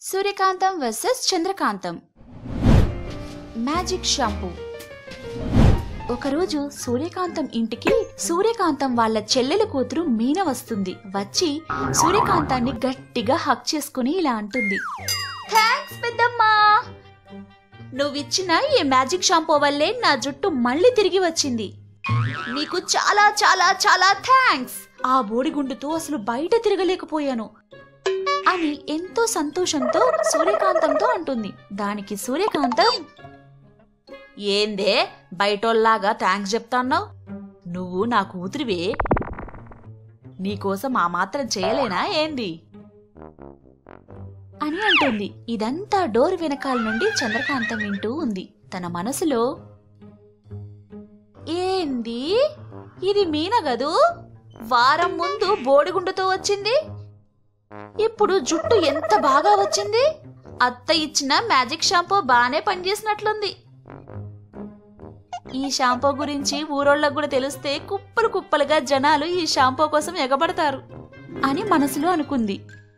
సూర్యకాంతం versus Chandrakantham magic shampoo ఒకరోజు సూర్యకాంతం ఇంటికి సూర్యకాంతం వాళ్ళ చెల్లెల కూతురు మీన వస్తుంది వచ్చి సూర్యకాంతాన్ని గట్టిగా హక్ చేసుకుని ఇలా అంటుంది థ్యాంక్స్ పెద్దమ్మా నువ్విచ్చిన ఈ మ్యాజిక్ షాంపూ వల్లే నా జుట్టు మళ్ళీ తిరిగి వచ్చింది నీకు చాలా చాలా చాలా థ్యాంక్స్ ఆ బోడిగుండుతో అసలు బయట తిరగలేకపోయాను అని ఎంతో సంతోషంతో సూర్యకాంతంతో అంటుంది దానికి సూర్యకాంతం ఏందే బయటోల్లాగా థ్యాంక్స్ చెప్తాన్నావు నువ్వు నా కూతురివే నీకోసం ఆ మాత్రం చేయలేనా ఏంది అని అంటుంది ఇదంతా డోర్ వెనకాల నుండి చంద్రకాంతం వింటూ ఉంది తన మనసులో ఏంది ఇది మీన గదు వారం ముందు బోడిగుండుతో వచ్చింది ఇప్పుడు జుట్టు ఎంత బాగా వచ్చింది అత్త ఇచ్చిన మ్యాజిక్ షాంపూ బానే పనిచేసినట్లుంది ఈ షాంపూ గురించి ఊరోళ్ళకు కూడా తెలిస్తే కుప్పలు కుప్పలుగా జనాలు ఈ షాంపూ కోసం ఎగబడతారు అని మనసులో అనుకుంది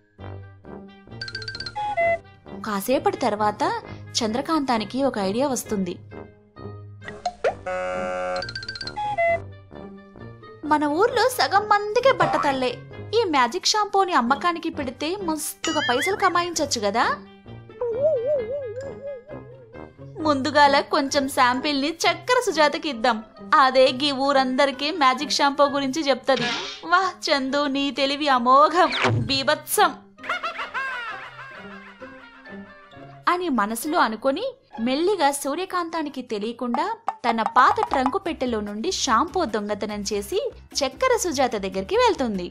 కాసేపటి తర్వాత చంద్రకాంతానికి ఒక ఐడియా వస్తుంది మన ఊర్లో సగం మందికే బట్టతల్లే ఈ మ్యాజిక్ షాంపూని అమ్మకానికి పెడితే మస్తుగా పైసలు కమాయించొచ్చు కదా ముందుగాల కొంచెం శాంపిల్ ని చక్కెర సుజాతకి ఇద్దాం అదే గీ ఊరందరికీ మ్యాజిక్ షాంపూ గురించి చెప్తది వాహ్ చందు నీ తెలివి అమోఘం బీభత్సం అని మనసులో అనుకొని మెల్లిగా సూర్యకాంతానికి తెలియకుండా తన పాత ట్రంకు పెట్టెలో నుండి షాంపూ దొంగతనం చేసి చక్కెర సుజాత దగ్గరికి వెళ్తుంది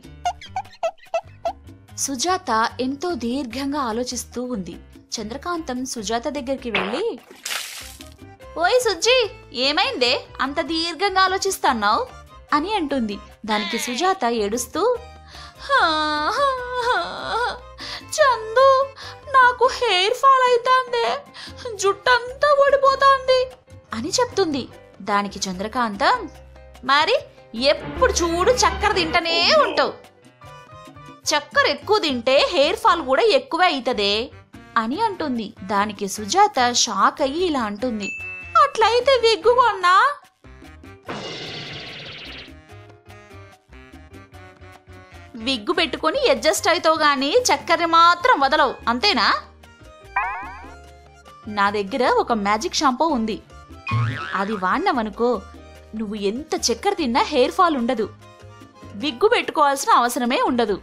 సుజాత ఎంతో దీర్ఘంగా ఆలోచిస్తూ ఉంది చంద్రకాంతం సుజాత దగ్గరికి వెళ్ళి ఓయ్ సుజ్జి ఏమైందే అంత దీర్ఘంగా ఆలోచిస్తున్నావు అని అంటుంది దానికి సుజాత ఏడుస్తూ "హా, హా, హా, చందు నాకు హెయిర్ ఫాల్ అవుతాందే జుట్టంతా ఊడిపోతాంది అని చెప్తుంది దానికి చంద్రకాంతం మరి ఎప్పుడు చూడు చక్కెర తింటనే ఉంటావు చక్కెర ఎక్కువ తింటే హెయిర్ ఫాల్ కూడా ఎక్కువే అవుతదే అని అంటుంది దానికి సుజాత షాక్ అయ్యి ఇలా అంటుంది అట్లయితే విగ్గు కొన్నా విగ్గు పెట్టుకొని అడ్జస్ట్ అవుతావు గాని చక్కెర మాత్రం వదలవు అంతేనా నా దగ్గర ఒక మ్యాజిక్ షాంపూ ఉంది అది వాడినావనుకో నువ్వు ఎంత చక్కెర తిన్నా హెయిర్ ఫాల్ ఉండదు విగ్గు పెట్టుకోవాల్సిన అవసరమే ఉండదు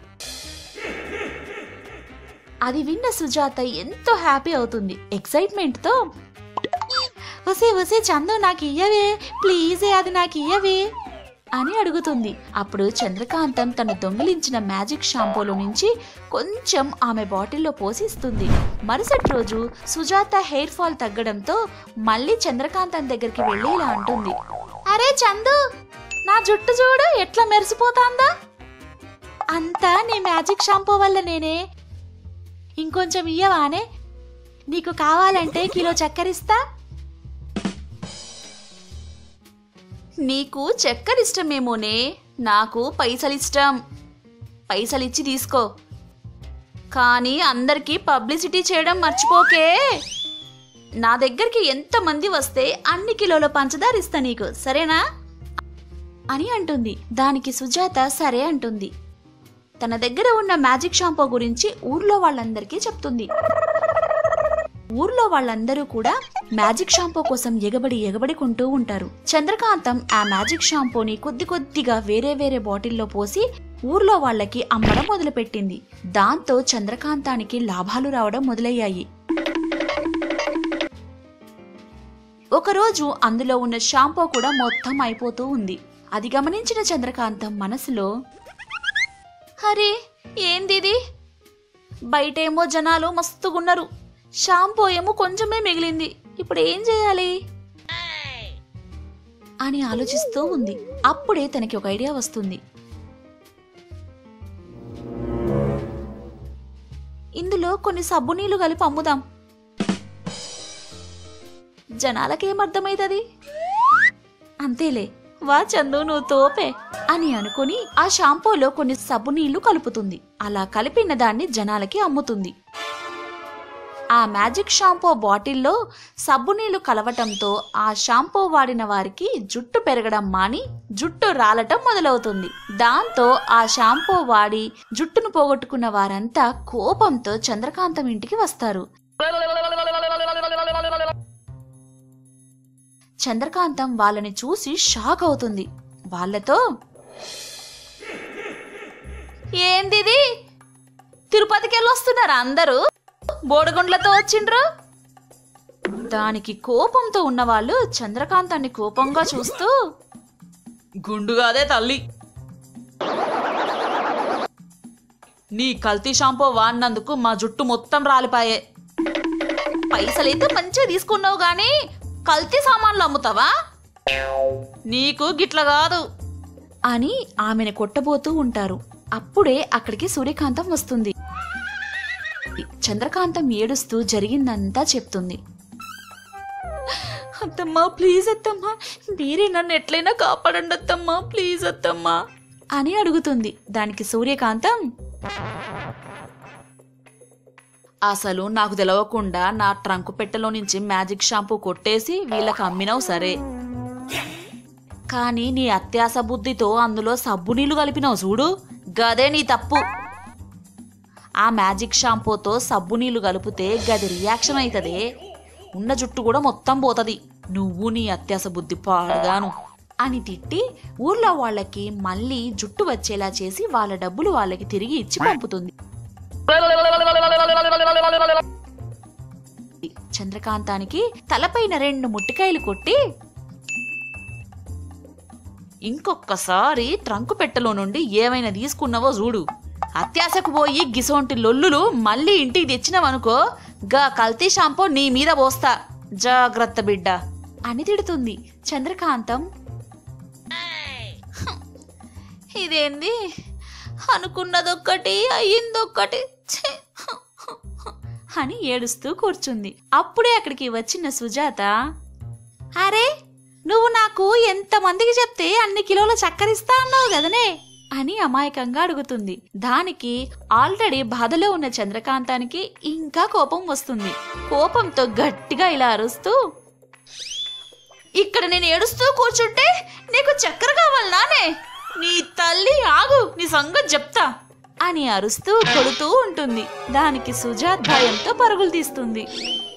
అది విన్న సుజాత ఎంతో హ్యాపీ అవుతుంది ఎక్సైట్మెంట్ తో వసే వసే చందు నాకు ఇయ్యవే ప్లీజే అది నాకు ఇయ్యవే అని అడుగుతుంది అప్పుడు చంద్రకాంతం తను దొంగిలించిన మ్యాజిక్ షాంపూలో నుంచి కొంచెం ఆమె బాటిల్లో పోసిస్తుంది మరుసటి రోజు సుజాత హెయిర్ ఫాల్ తగ్గడంతో మళ్ళీ చంద్రకాంతం దగ్గరికి వెళ్ళి ఇలా అంటుంది అరే చందు నా జుట్టు చూడు ఎట్లా మెరిసిపోతాందా అంతా నీ మ్యాజిక్ షాంపూ వల్ల నేనే ఇంకొంచెం ఇయ్యవానే నీకు కావాలంటే కిలో చక్కెరిస్తా నీకు చక్కెర ఇష్టమేమోనే నాకు పైసలు ఇష్టం పైసలు ఇచ్చి తీసుకో కానీ అందరికీ పబ్లిసిటీ చేయడం మర్చిపోకే నా దగ్గరికి ఎంతమంది వస్తే అన్ని కిలోల పంచదార ఇస్తా నీకు సరేనా అని అంటుంది దానికి సుజాత సరే అంటుంది తన దగ్గర ఉన్న మ్యాజిక్ షాంపూ గురించి ఊర్లో వాళ్ళందరికీ చెప్తుంది ఊర్లో వాళ్ళందరూ కూడా మ్యాజిక్ షాంపూ కోసం ఎగబడి ఎగబడి కొంటూ ఉంటారు చంద్రకాంతం ఆ మ్యాజిక్ షాంపూని కొద్ది కొద్దిగా వేరే వేరే బాటిల్లో పోసి ఊర్లో వాళ్ళకి అమ్మడం మొదలుపెట్టింది దాంతో చంద్రకాంతానికి లాభాలు రావడం మొదలయ్యాయి ఒకరోజు అందులో ఉన్న షాంపూ కూడా మొత్తం అయిపోతూ ఉంది అది గమనించిన చంద్రకాంతం మనసులో అరే ఏందిది బయటేమో జనాలు మస్తుగున్నారు షాంపూ ఏమో కొంచెమే మిగిలింది ఇప్పుడు ఏం చేయాలి అని ఆలోచిస్తూ ఉంది అప్పుడే తనకి ఒక ఐడియా వస్తుంది ఇందులో కొన్ని సబ్బు నీళ్లు కలిపి అమ్ముదాం జనాలకేం అర్థమైతుంది అంతేలే వా చందు నువ్వు తోపే అని అనుకుని ఆ షాంపూలో కొన్ని సబ్బు నీళ్లు కలుపుతుంది అలా కలిపిన దాన్ని జనాలకి అమ్ముతుంది ఆ మ్యాజిక్ షాంపూ బాటిల్లో సబ్బు నీళ్లు కలవటంతో ఆ షాంపూ వాడిన వారికి జుట్టు పెరగడం మాని జుట్టు రాలటం మొదలవుతుంది దాంతో ఆ షాంపూ వాడి జుట్టును పోగొట్టుకున్న వారంతా కోపంతో చంద్రకాంతం ఇంటికి వస్తారు చంద్రకాంతం వాళ్ళని చూసి షాక్ అవుతుంది వాళ్ళతో ఏందిది తిరుపతికి వెళ్ళొస్తున్నారా అందరూ బోడగుండ్లతో వచ్చిండ్రు దానికి కోపంతో ఉన్నవాళ్ళు చంద్రకాంతాన్ని కోపంగా చూస్తూ గుండుగాదే తల్లి నీ కల్తీ షాంపూ వాడినందుకు మా జుట్టు మొత్తం రాలిపాయే పైసలైతే మంచిగా తీసుకున్నావు గాని కల్తీ సామాన్లు అమ్ముతావా నీకు గిట్ల కాదు అని ఆమెను కొట్టబోతూ ఉంటారు అప్పుడే అక్కడికి సూర్యకాంతం వస్తుంది చంద్రకాంతం ఏడుస్తూ జరిగిందంతా చెప్తుంది అత్తమ్మా ప్లీజ్ అత్తమ్మా మీరే నన్ను ఎట్లయినా కాపాడండి అత్తమ్మా ప్లీజ్ అత్తమ్మా అని అడుగుతుంది దానికి సూర్యకాంతం అసలు నాకు తెలవకుండా నా ట్రంకు పెట్టెలో నుంచి మ్యాజిక్ షాంపూ కొట్టేసి వీళ్ళకి అమ్మినావు సరే కానీ నీ అత్యాస బుద్ధితో అందులో సబ్బు నీళ్లు కలిపినావు చూడు గదే నీ తప్పు ఆ మ్యాజిక్ షాంపూతో సబ్బు నీళ్లు కలిపితే గది రియాక్షన్ అవుతుంది ఉన్న జుట్టు కూడా మొత్తం పోతది నువ్వు నీ అత్యాస బుద్ధి పాడుగాను అని తిట్టి ఊర్లో వాళ్ళకి మళ్ళీ జుట్టు వచ్చేలా చేసి వాళ్ళ డబ్బులు వాళ్ళకి తిరిగి ఇచ్చి పంపుతుంది చంద్రకాంతానికి తలపైన రెండు ముట్టికాయలు కొట్టి ఇంకొక్కసారి ట్రంకు పెట్టెలో నుండి ఏమైనా తీసుకున్నావో చూడు అత్యాశకు పోయి గిసోంటి లొల్లులు మళ్ళీ ఇంటికి తెచ్చినావనుకో గా కల్తీ షాంపూ నీ మీద పోస్తా జాగ్రత్త బిడ్డ అని తిడుతుంది చంద్రకాంతం "హ్, ఇదేంది అనుకున్నదొక్కటి అయ్యిందొక్కటి ఛీ, హ్, హ్, హ్" అని ఏడుస్తూ కూర్చుంది అప్పుడే అక్కడికి వచ్చిన సుజాత అరే నువ్వు నాకు ఎంతమందికి చెప్తే అన్ని కిలోల చక్కరిస్తా అన్నావు కదనే అని అమాయకంగా అడుగుతుంది దానికి ఆల్రెడీ బాధలో ఉన్న చంద్రకాంతానికి ఇంకా కోపం వస్తుంది కోపంతో గట్టిగా ఇలా అరుస్తూ ఇక్కడ నేను ఏడుస్తూ కూర్చుంటే నీకు చక్కెర కావాలనానే నీ తల్లి ఆగు నీ సంగతి చెప్తా అని అరుస్తూ కొడుతూ ఉంటుంది దానికి సుజాత్ భయంతో పరుగులు తీస్తుంది